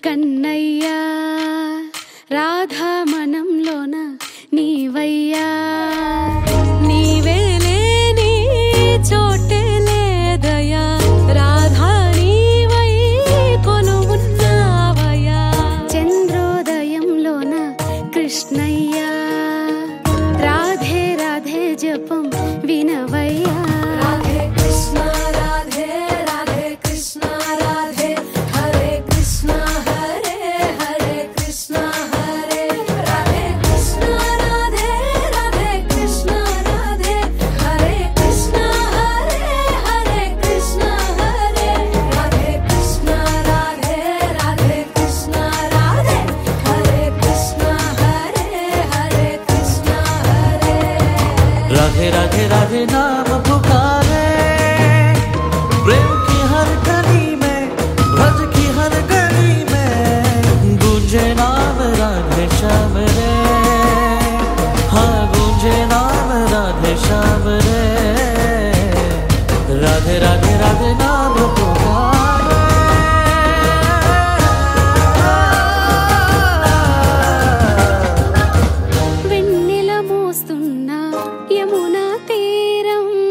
కన్నయ్యా రాధా మనంలోన నీవయ్యా నీవే లేని చోటే లేదయా రాధా నీవై కొలువున్నావయ్యా చంద్రోదయంలోన కృష్ణయ్యా రాధే రాధే జపం వినవయ్యా రాధే కృష్ణ రాధే రాధే కృష్ణ రాధే హరే కృష్ణ హరే హరే కృష్ణ హరే రాధే కృష్ణ రాధే రాధే కృష్ణ రాధే హరే కృష్ణ హరే హరే కృష్ణ హరే రాధే కృష్ణ రాధే రాధే కృష్ణ రాధే హరే కృష్ణ హరే హరే కృష్ణ హరే राधे राधे राधे नाम पुकारे प्रेम की हर गली में ब्रज की हर गली में गूंजे नाम राधे श्याम रे हाँ गूंजे नाम राधे श्याम रे राधे राधे राधे नाम पुकारे వెన్నెల మోస్తున్న యమునా తీరం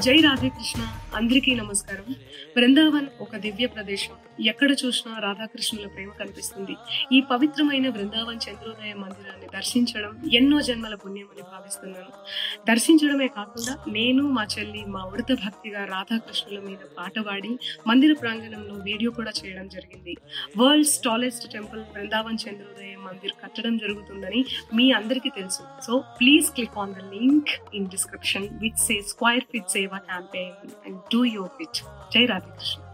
జై రాధాకృష్ణ అందరికీ నమస్కారం బృందావన్ ఒక దివ్య ప్రదేశం ఎక్కడ చూసినా రాధాకృష్ణుల ప్రేమ కనిపిస్తుంది ఈ పవిత్రమైన బృందావన్ చంద్రోదయ మందిరాన్ని దర్శించడం ఎన్నో జన్మల పుణ్యమని భావిస్తున్నాను దర్శించడమే కాకుండా నేను మా చెల్లి మా ఉడత భక్తిగా రాధాకృష్ణుల మీద పాట పాడి మందిర ప్రాంగణంలో వీడియో కూడా చేయడం జరిగింది world's tallest temple Vrindavan Chandrodaya Mandir కట్టడం జరుగుతుందని మీ అందరికీ తెలుసు so please click on the link in description which say square feet seva campaign and do your fit Jai Radhakrishna